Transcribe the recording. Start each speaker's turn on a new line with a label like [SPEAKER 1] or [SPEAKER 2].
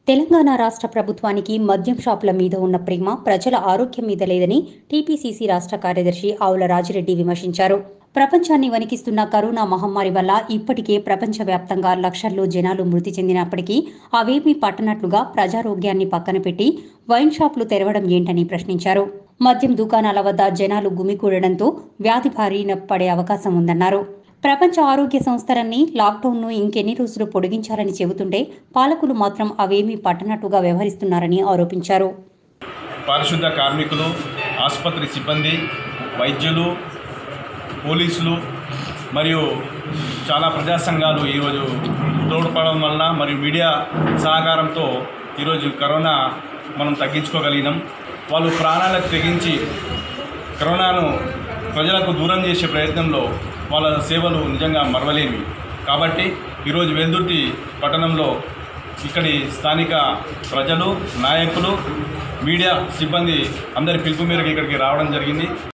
[SPEAKER 1] తెలంగాణ రాష్ట్ర ప్రభుత్వానికి మద్యం షాపుల మీద ఉన్న ప్రేమ ప్రజల ఆరోగ్యం మీద లేదని టీపీసీసీ రాష్ట్ర కార్యదర్శి ఆవుల రాజిరెడ్డి విమర్శించారు ప్రపంచాన్ని వణికిస్తున్న కరోనా మహమ్మారి వల్ల ఇప్పటికే ప్రపంచవ్యాప్తంగా లక్షల్లో జనాలు మృతి చెందినప్పటికీ అవేమీ పట్టనట్లుగా ప్రజారోగ్యాన్ని పక్కన పెట్టి వైన్ షాపులు తెరవడం ఏంటని ప్రశ్నించారు మద్యం దుకాణాల వద్ద జనాలు గుమికూడడంతో వ్యాధి బారిన పడే అవకాశం ఉందన్నారు ప్రపంచ ఆరోగ్య సంస్థలన్నీ లాక్డౌన్ను ఇంకెన్ని రోజులు పొడిగించాలని చెబుతుంటే పాలకులు మాత్రం అవేమీ పట్టనట్టుగా వ్యవహరిస్తున్నారని ఆరోపించారు
[SPEAKER 2] పారిశుద్ధ కార్మికులు ఆసుపత్రి సిబ్బంది వైద్యులు పోలీసులు మరియు చాలా ప్రజా సంఘాలు ఈరోజు తోడ్పడడం వలన మరియు మీడియా సహకారంతో ఈరోజు కరోనా మనం తగ్గించుకోగలిగినాం వాళ్ళు ప్రాణాలకు తెగించి కరోనాను ప్రజలకు దూరం చేసే ప్రయత్నంలో వాళ్ళ సేవలు నిజంగా మరవలేనివి కాబట్టి ఈరోజు వెల్దుర్తి పట్టణంలో ఇక్కడి స్థానిక ప్రజలు నాయకులు మీడియా సిబ్బంది అందరి పిలుపు మేరకు ఇక్కడికి రావడం జరిగింది